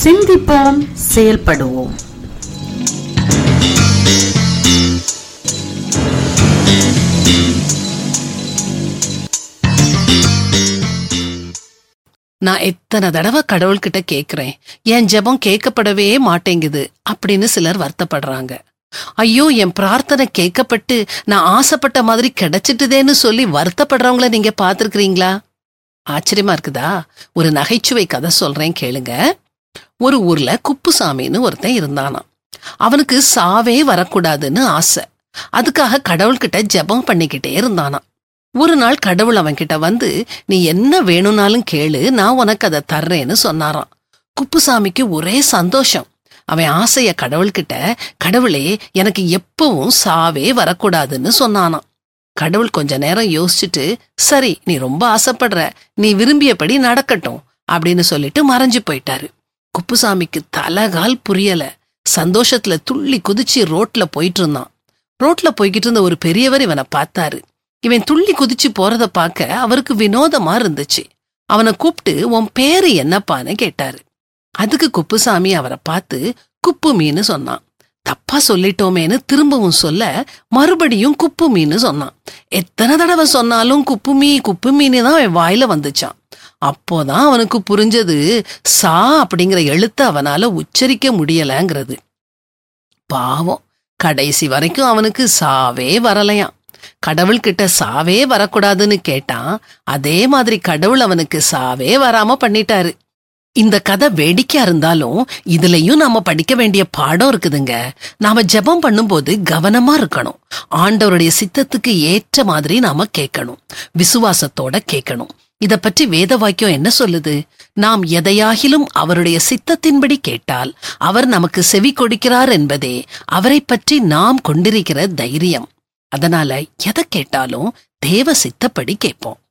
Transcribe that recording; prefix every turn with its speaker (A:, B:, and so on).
A: சிந்திப்போம் செயல்படுவோம்
B: நான் எத்தனை தடவை கடவுள்கிட்ட கேக்குறேன் என் ஜெபம் கேட்கப்படவே மாட்டேங்குது அப்படின்னு சிலர் வருத்தப்படுறாங்க ஐயோ என் பிரார்த்தனை கேட்கப்பட்டு நான் ஆசைப்பட்ட மாதிரி கிடைச்சிட்டுதேன்னு சொல்லி வருத்தப்படுறவங்கள நீங்க பார்த்திருக்கிறீங்களா ஆச்சரியமா இருக்குதா ஒரு நகைச்சுவை கதை சொல்றேன் கேளுங்க ஒரு ஊர்ல குப்புசாமின்னு ஒருத்தன் இருந்தானாம் அவனுக்கு சாவே வரக்கூடாதுன்னு ஆசை அதுக்காக கடவுள்கிட்ட ஜெபம் பண்ணிக்கிட்டே இருந்தானாம் ஒரு நாள் கடவுள் அவன்கிட்ட வந்து நீ என்ன வேணும்னாலும் கேளு நான் உனக்கு அதை தர்றேன்னு சொன்னாராம் குப்புசாமிக்கு ஒரே சந்தோஷம் அவன் ஆசைய கடவுள்கிட்ட கடவுளே எனக்கு எப்பவும் சாவே வரக்கூடாதுன்னு சொன்னானாம் கடவுள் கொஞ்ச நேரம் யோசிச்சுட்டு சரி நீ ரொம்ப ஆசைப்படுற நீ விரும்பியபடி நடக்கட்டும் அப்படின்னு சொல்லிட்டு மறைஞ்சு போயிட்டாரு குப்புசாமிக்கு தலகால் புரியல சந்தோஷத்துல துள்ளி குதிச்சு ரோட்ல போயிட்டு இருந்தான் ரோட்ல போய்கிட்டு இருந்த ஒரு பெரியவர் இவனை பார்த்தாரு இவன் துள்ளி குதிச்சு போறத பார்க்க அவருக்கு வினோதமா இருந்துச்சு அவனை கூப்பிட்டு உன் பேரு என்னப்பான்னு கேட்டாரு அதுக்கு குப்புசாமி அவரை பார்த்து குப்பு மீன்னு சொன்னான் தப்பா சொல்லிட்டோமேன்னு திரும்பவும் சொல்ல மறுபடியும் குப்பு மீன்னு சொன்னான் எத்தனை தடவை சொன்னாலும் குப்பு மீ குப்பு மீன்னு தான் அவன் வாயில வந்துச்சான் அப்போதான் அவனுக்கு புரிஞ்சது சா அப்படிங்கிற எழுத்த அவனால உச்சரிக்க முடியலங்கிறது பாவம் கடைசி வரைக்கும் அவனுக்கு சாவே வரலையாம் கடவுள்கிட்ட சாவே வரக்கூடாதுன்னு கேட்டான் அதே மாதிரி கடவுள் அவனுக்கு சாவே வராம பண்ணிட்டாரு இந்த கதை வேடிக்கையா இருந்தாலும் இதுலயும் நாம படிக்க வேண்டிய பாடம் இருக்குதுங்க நாம ஜெபம் பண்ணும்போது கவனமா இருக்கணும் ஆண்டவருடைய சித்தத்துக்கு ஏற்ற மாதிரி நாம கேட்கணும் விசுவாசத்தோட கேட்கணும் இத பற்றி வேத வாக்கியம் என்ன சொல்லுது நாம் எதையாகிலும் அவருடைய சித்தத்தின்படி கேட்டால் அவர் நமக்கு செவி கொடுக்கிறார் என்பதே அவரை பற்றி நாம் கொண்டிருக்கிற தைரியம் அதனால எதை கேட்டாலும் தேவ சித்தப்படி கேட்போம்